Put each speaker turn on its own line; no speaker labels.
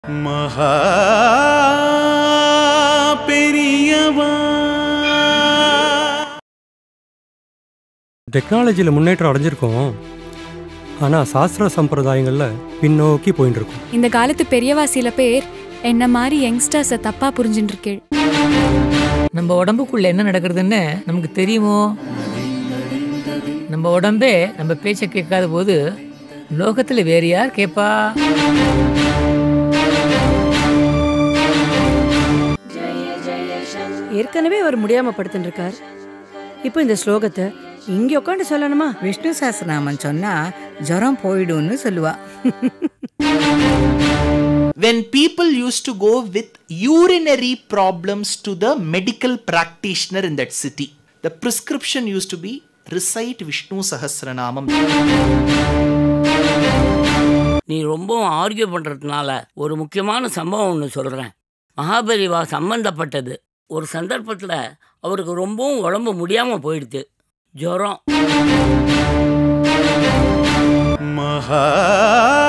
மகா பெரியவா
டெக்னாலஜியில் முன்னேற்றம் அடைஞ்சிருக்கோம் ஆனால் சாஸ்திர சம்பிரதாயங்களில் பின்னோக்கி போயின்னு இருக்கோம்
இந்த காலத்து பெரியவா சில பேர் என்ன மாதிரி யங்ஸ்டர்ஸை தப்பா புரிஞ்சுட்டு இருக்கேள்
நம்ம உடம்புக்குள்ள என்ன நடக்கிறதுன்னு நமக்கு தெரியுமோ நம்ம உடம்பே நம்ம பேச்சை கேட்காத போது லோகத்துல வேற யார் கேட்பா
ஏற்கனவே அவர் முடியாம படுத்துட்டு இருக்கார் இப்போ இந்த ஸ்லோகத்தை இங்க உட்காந்து சொல்லணுமா
விஷ்ணு சஹஸ்ரநாமம் சொன்னா ஜுரம் போயிடும்னு சொல்லுவா
when people used to go with urinary problems to the medical practitioner in that city the prescription used to be recite vishnu sahasranamam
நீ ரொம்பவும் ஆர்கியூ பண்ணுறதுனால ஒரு முக்கியமான சம்பவம் ஒன்று சொல்கிறேன் மகாபெரிவா சம்பந்தப்பட்டது ஒரு சந்தர்ப்பத்தில் அவருக்கு ரொம்பவும் உடம்பு முடியாமல் போயிடுது ஜுரம்
மகா